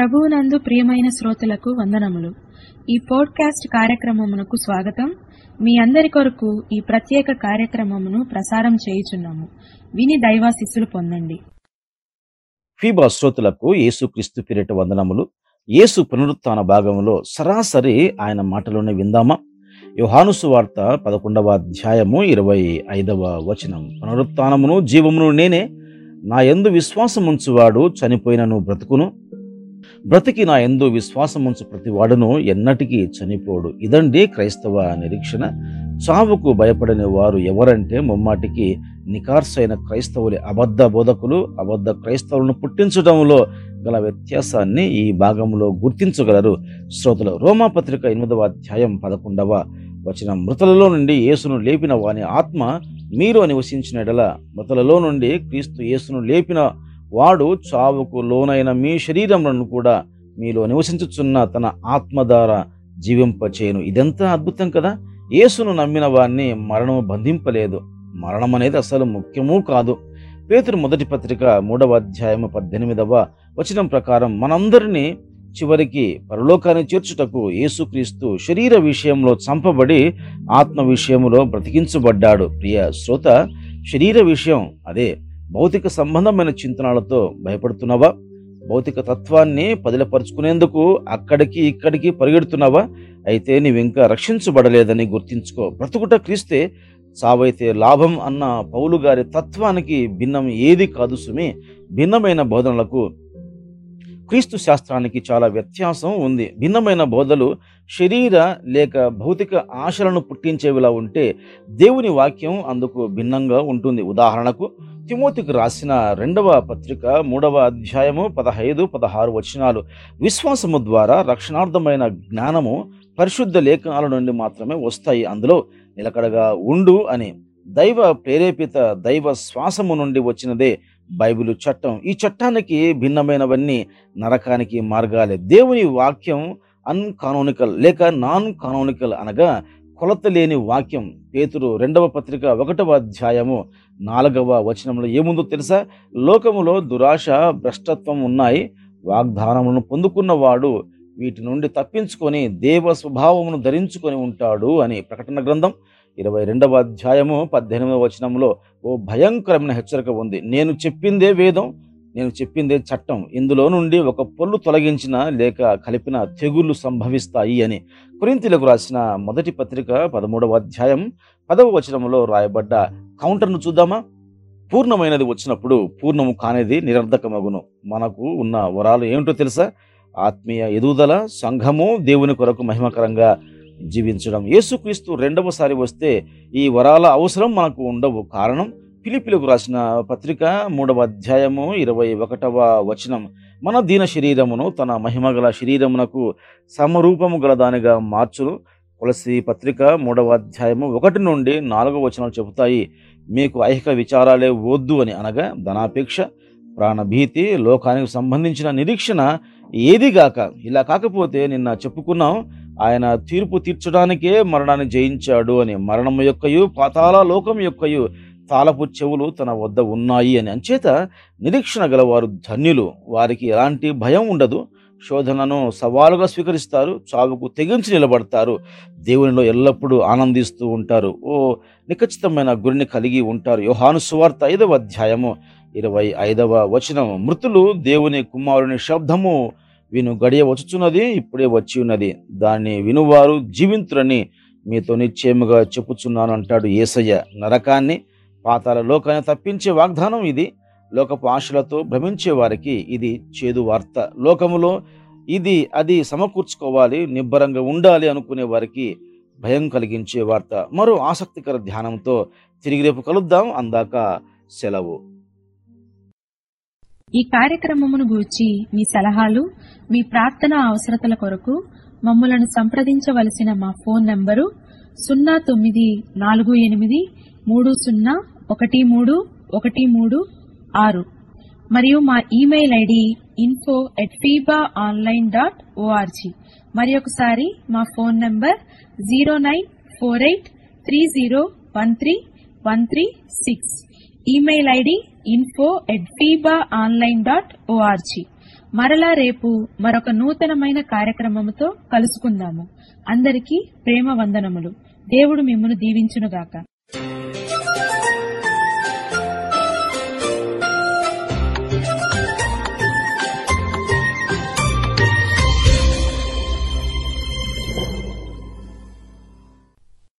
ప్రభువునందు ప్రియమైన శ్రోతలకు వందనములు ఈ పోడ్కాస్ట్ కార్యక్రమమునకు స్వాగతం మీ అందరి కొరకు ఈ ప్రత్యేక కార్యక్రమమును ప్రసారం చేయుచున్నాము విని దైవాశిస్సులు పొందండి ఫీబా శ్రోతలకు యేసుక్రీస్తు పేరిట వందనములు యేసు పునరుత్థాన భాగంలో సరాసరి ఆయన మాటలోనే విందామా యోహానుసు వార్త పదకొండవ అధ్యాయము ఇరవై ఐదవ వచనం పునరుత్థానమును జీవమును నేనే నా యందు విశ్వాసముంచువాడు చనిపోయినను బ్రతుకును బ్రతికి నా యందు విశ్వాసముంచు ప్రతివాడును ఎన్నటికీ చనిపోడు ఇదండి క్రైస్తవ నిరీక్షణ చావుకు భయపడని వారు ఎవరంటే ముమ్మాటికి నికార్సైన క్రైస్తవులు అబద్ధ బోధకులు అబద్ధ క్రైస్తవులను పుట్టించడంలో గల వ్యత్యాసాన్ని ఈ భాగంలో గుర్తించగలరు శ్రోతలు రోమాపత్రిక ఎనిమిదవ అధ్యాయం పదకొండవ వచనం మృతులలో నుండి యేసును లేపిన వాని ఆత్మ మీలో నివసించిన ఎడల మృతులలో నుండి క్రీస్తు యేసును లేపిన వాడు చావుకు లోనైన మీ శరీరములను కూడా మీలో నివసించుచున్న తన ఆత్మ ద్వారా జీవింపచేయను ఇదంతా అద్భుతం కదా యేసును నమ్మిన వారిని మరణము బంధింపలేదు మరణం అనేది అసలు ముఖ్యమూ కాదు పేతురు మొదటి పత్రిక మూడవ అధ్యాయము పద్దెనిమిదవ వచనం ప్రకారం మనందరినీ చివరికి పరలోకాన్ని చేర్చుటకు యేసుక్రీస్తు శరీర విషయంలో చంపబడి ఆత్మ విషయంలో బ్రతికించబడ్డాడు ప్రియ శ్రోత శరీర విషయం అదే భౌతిక సంబంధమైన చింతనాలతో భయపడుతున్నావా భౌతిక తత్వాన్ని పదిలపరుచుకునేందుకు అక్కడికి ఇక్కడికి పరిగెడుతున్నావా అయితే నీవింకా రక్షించబడలేదని గుర్తించుకో బ్రతుకుట క్రీస్తే చావైతే లాభం అన్న పౌలు గారి తత్వానికి భిన్నం ఏది కాదు సుమి భిన్నమైన బోధనలకు క్రీస్తు శాస్త్రానికి చాలా వ్యత్యాసం ఉంది భిన్నమైన బోధలు శరీర లేక భౌతిక ఆశలను పుట్టించేవిలా ఉంటే దేవుని వాక్యం అందుకు భిన్నంగా ఉంటుంది ఉదాహరణకు తిమోతికి రాసిన రెండవ పత్రిక మూడవ అధ్యాయము పదహైదు పదహారు వచనాలు విశ్వాసము ద్వారా రక్షణార్థమైన జ్ఞానము పరిశుద్ధ లేఖనాల నుండి మాత్రమే వస్తాయి అందులో నిలకడగా ఉండు అని దైవ ప్రేరేపిత దైవ శ్వాసము నుండి వచ్చినదే బైబిలు చట్టం ఈ చట్టానికి భిన్నమైనవన్నీ నరకానికి మార్గాలే దేవుని వాక్యం అన్కానోనికల్ లేక నాన్ కానోనికల్ అనగా కొలత లేని వాక్యం పేతురు రెండవ పత్రిక ఒకటవ అధ్యాయము నాలుగవ వచనంలో ఏముందో తెలుసా లోకములో దురాశ భ్రష్టత్వం ఉన్నాయి వాగ్దానములను పొందుకున్నవాడు వీటి నుండి తప్పించుకొని దేవ స్వభావమును ధరించుకొని ఉంటాడు అని ప్రకటన గ్రంథం ఇరవై రెండవ అధ్యాయము పద్దెనిమిదవ వచనంలో ఓ భయంకరమైన హెచ్చరిక ఉంది నేను చెప్పిందే వేదం నేను చెప్పిందే చట్టం ఇందులో నుండి ఒక పొల్లు తొలగించిన లేక కలిపిన తెగుళ్ళు సంభవిస్తాయి అని కురింతిలకు రాసిన మొదటి పత్రిక పదమూడవ అధ్యాయం పదవ వచనంలో రాయబడ్డ కౌంటర్ను చూద్దామా పూర్ణమైనది వచ్చినప్పుడు పూర్ణము కానిది నిరర్ధకమగును మనకు ఉన్న వరాలు ఏమిటో తెలుసా ఆత్మీయ ఎదుగుదల సంఘము దేవుని కొరకు మహిమకరంగా జీవించడం యేసుక్రీస్తు రెండవసారి వస్తే ఈ వరాల అవసరం మనకు ఉండవు కారణం పిలిపిలకు రాసిన పత్రిక మూడవ అధ్యాయము ఇరవై ఒకటవ వచనం మన దీన శరీరమును తన మహిమగల శరీరమునకు సమరూపము గల దానిగా మార్చును తులసి పత్రిక మూడవ అధ్యాయము ఒకటి నుండి నాలుగవ వచనాలు చెబుతాయి మీకు ఐహిక విచారాలే వద్దు అని అనగా ధనాపేక్ష ప్రాణభీతి లోకానికి సంబంధించిన నిరీక్షణ ఏదిగాక ఇలా కాకపోతే నిన్న చెప్పుకున్నాం ఆయన తీర్పు తీర్చడానికే మరణాన్ని జయించాడు అని మరణం యొక్కయు పాతాళ లోకం యొక్కయు తాళపు చెవులు తన వద్ద ఉన్నాయి అని అంచేత నిరీక్షణ గలవారు ధన్యులు వారికి ఎలాంటి భయం ఉండదు శోధనను సవాలుగా స్వీకరిస్తారు చావుకు తెగించి నిలబడతారు దేవునిలో ఎల్లప్పుడూ ఆనందిస్తూ ఉంటారు ఓ నిఖచ్చితమైన గురిని కలిగి ఉంటారు యోహాను సువార్త ఐదవ అధ్యాయము ఇరవై ఐదవ వచనం మృతులు దేవుని కుమారుని శబ్దము విను గడియ వచ్చుచున్నది ఇప్పుడే వచ్చి ఉన్నది దాన్ని వినువారు జీవింతురని మీతో నిశ్చయముగా చెప్పుచున్నాను అంటాడు ఏసయ్య నరకాన్ని పాతాల లోకాన్ని తప్పించే వాగ్దానం ఇది లోకపు ఆశలతో భ్రమించే వారికి ఇది చేదు వార్త లోకములో ఇది అది సమకూర్చుకోవాలి నిబ్బరంగా ఉండాలి అనుకునే వారికి భయం కలిగించే వార్త మరో ఆసక్తికర ధ్యానంతో తిరిగి రేపు కలుద్దాం అందాక సెలవు ఈ కార్యక్రమమును గూర్చి మీ సలహాలు మీ ప్రార్థన అవసరతల కొరకు మమ్మలను సంప్రదించవలసిన మా ఫోన్ నంబరు సున్నా తొమ్మిది నాలుగు ఎనిమిది మూడు సున్నా ఒకటి మూడు ఒకటి మూడు ఆరు మరియు మా email ID info at FEBA online dot O R G మరి ఒకసారి మా phone number zero nine four eight three zero one three one three six email ID info at FEBA online dot O R G మరలా రేపు మరొక నూతనమైన కార్యక్రమముతో కలుసుకుందాము అందరికీ ప్రేమ వందనములు దేవుడు మిమ్మను దీవించునుగాక